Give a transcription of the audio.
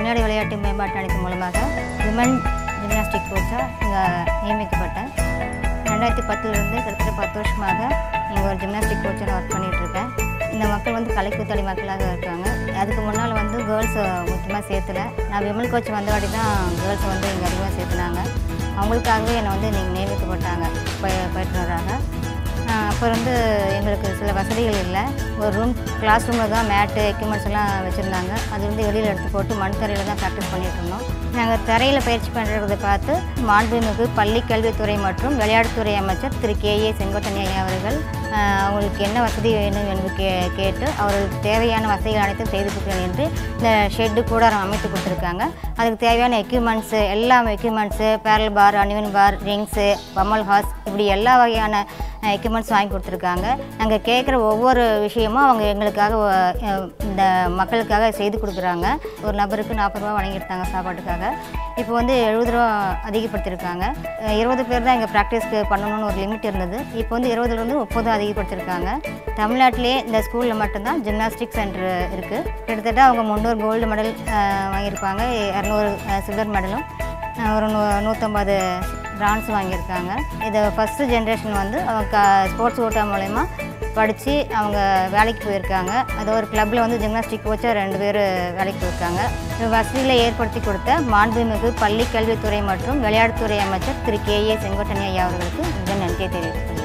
தமிழ்நாடு விளையாட்டு மேம்பாட்டு அணிக்கு மூலமாக விமன் ஜிம்னாஸ்டிக் கோச்சாக இங்கே நியமிக்கப்பட்டேன் ரெண்டாயிரத்தி பத்துலேருந்து கிட்டத்தட்ட பத்து வருஷமாக இங்கே ஒரு ஜிம்னாஸ்டிக் கோச்சாக ஒர்க் பண்ணிகிட்டு இருக்கேன் இந்த மக்கள் வந்து கலைக்கூத்தாளி மக்களாக இருக்காங்க அதுக்கு முன்னால் வந்து கேர்ள்ஸை முக்கியமாக சேர்த்துல நான் விமல் கோச் வந்த வாட்டி தான் கேர்ள்ஸை வந்து இங்கே அதிகமாக சேர்த்துனாங்க அவங்களுக்காகவே என்னை வந்து நீங்கள் நியமிக்கப்பட்டாங்க பய பயிற்றுனராக ஆஹ் அப்போ வந்து எங்களுக்கு சில வசதிகள் இல்லை ஒரு ரூம் கிளாஸ் ரூமில் தான் மேட்டு எக்யூப்மெண்ட்ஸ் எல்லாம் வச்சுருந்தாங்க அது வந்து வெளியில் எடுத்து போட்டு மண் தரையில் தான் ப்ராக்டிஸ் பண்ணிட்டு இருந்தோம் நாங்கள் தரையில் பயிற்சி பண்ணுறதை பார்த்து மாண்புமிகு பள்ளி கல்வித்துறை மற்றும் விளையாட்டுத்துறை அமைச்சர் திரு கே ஏ செங்கோட்டன் ஐயா அவர்கள் ஆஹ் அவங்களுக்கு என்ன வசதி வேணும் என்று கே கேட்டு அவர்களுக்கு தேவையான வசதிகள் அனைத்தும் செய்து கொடுக்கிறேன் என்று இந்த ஷெட்டு கூடாரம் அமைத்து கொடுத்துருக்காங்க அதுக்கு தேவையான எக்யூப்மெண்ட்ஸு எல்லா equipments parallel bar uneven bar rings pommel horse இப்படி எல்லா வகையான எக்யூப்மெண்ட்ஸ் வாங்கி கொடுத்துருக்காங்க நாங்கள் கேட்குற ஒவ்வொரு விஷயமும் அவங்க எங்களுக்காக அஹ், இந்த மக்களுக்காக செய்து கொடுக்குறாங்க ஒரு நபருக்கு நாற்பது ரூபா வழங்கியிருந்தாங்க சாப்பாட்டுக்காக இப்போ வந்து எழுபது ரூபா அதிகப்படுத்தியிருக்காங்க அஹ், இருபது பேர் தான் இங்கே ப்ராக்டிஸ்க்கு பண்ணணும்னு ஒரு லிமிட் இருந்தது இப்போ வந்து இருபதுலேருந்து முப்பது அதிகப்படுத்தியிருக்காங்க தமிழ்நாட்டிலே இந்த ஸ்கூலில் மட்டும்தான் ஜிம்னாஸ்டிக் சென்டர் இருக்குது கிட்டத்தட்ட அவங்க முந்நூறு கோல்டு மெடல் வாங்கியிருப்பாங்க இரநூறு சில்வர் மெடலும் அஹ் ஒரு நூ நூற்றம்பது பிரான்ஸ் வாங்கியிருக்காங்க இது ஃபஸ்ட்டு ஜென்ரேஷன் வந்து அவங்க ஸ்போர்ட்ஸ் கோட்டா மூலயமா படித்து அவங்க வேலைக்கு போயிருக்காங்க அது ஒரு கிளப்பில் வந்து ஜிம்னாஸ்டிக் கோச்சாக ரெண்டு பேர் வேலைக்கு போயிருக்காங்க இது வசதிகளை ஏற்படுத்தி கொடுத்த மாண்புமிகு பள்ளி கல்வித்துறை மற்றும் விளையாட்டுத்துறை அமைச்சர் திரு கே ஏ செங்கோட்டன் ஐயா அவர்களுக்கு மிக நன்றியை தெரிவித்துள்ளேன்